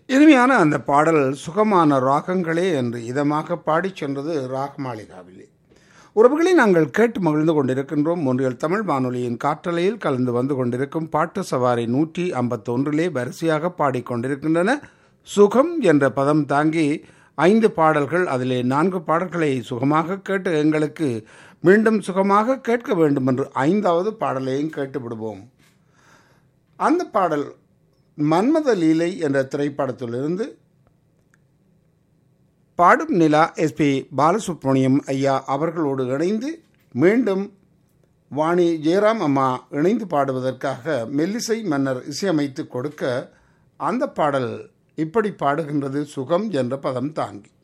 இனிமையான அந்த பாடல் சுகமான ராகங்களே என்று இதமாக பாடிச் சென்றது ராகமாளிகாவிலே உறவுகளை நாங்கள் கேட்டு மகிழ்ந்து கொண்டிருக்கின்றோம் ஒன்றியல் தமிழ் வானொலியின் காற்றலையில் கலந்து வந்து கொண்டிருக்கும் பாட்டு சவாரி நூற்றி ஐம்பத்தொன்றிலே வரிசையாக பாடிக்கொண்டிருக்கின்றன சுகம் என்ற பதம் தாங்கி ஐந்து பாடல்கள் அதிலே நான்கு பாடல்களை சுகமாக கேட்டு எங்களுக்கு மீண்டும் சுகமாக கேட்க வேண்டும் என்று ஐந்தாவது பாடலையும் கேட்டு விடுவோம் அந்த பாடல் மன்மத லீலை என்ற திரைப்படத்திலிருந்து பாடும் நிலா எஸ்பி பாலசுப்ரமணியம் ஐயா அவர்களோடு இணைந்து மீண்டும் வாணி ஜெயராம் அம்மா இணைந்து பாடுவதற்காக மெல்லிசை மன்னர் இசையமைத்து கொடுக்க அந்த பாடல் இப்படி பாடுகின்றது சுகம் என்ற பதம் தாங்கி